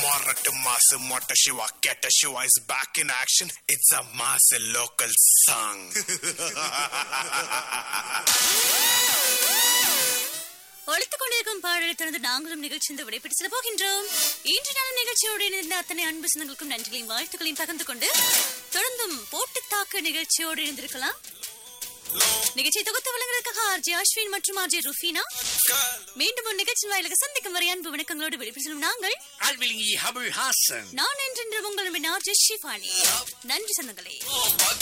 Morata Masa Mota Shiva Keta Shiva is back in action. It's a Masa local song. ஒழித்துக் கொண்டிருக்கும் பாடலை தொடர்ந்து நாங்களும் நிகழ்ச்சி இந்த விடைபெற்று செல்ல போகின்றோம் இன்று நாள் நிகழ்ச்சியோடு இணைந்த அத்தனை அன்பு சொந்தங்களுக்கும் நன்றிகளையும் வாழ்த்துக்களையும் பகிர்ந்து கொண்டு தொடர்ந்தும் போட்டு தாக்கு நிகழ்ச்சியோடு இணைந்திருக்கலாம் நிகழ்ச்சியை தொகுத்து வழங்குவதற்காக ஆர்ஜே அஸ்வின் மற்றும் ஆர்ஜே ருஃபீனா மீண்டும் ஒரு நிகழ்ச்சி வாயிலாக சந்திக்கும் வரை அன்பு வணக்கங்களோடு விடைபெற்று செல்லும் நாங்கள் ஆழ்விலிங்கி ஹபுல் ஹாசன் நான் என்றென்று உங்களுடைய ஆர்ஜே ஷிஃபானி நன்றி சொந்தங்களே பக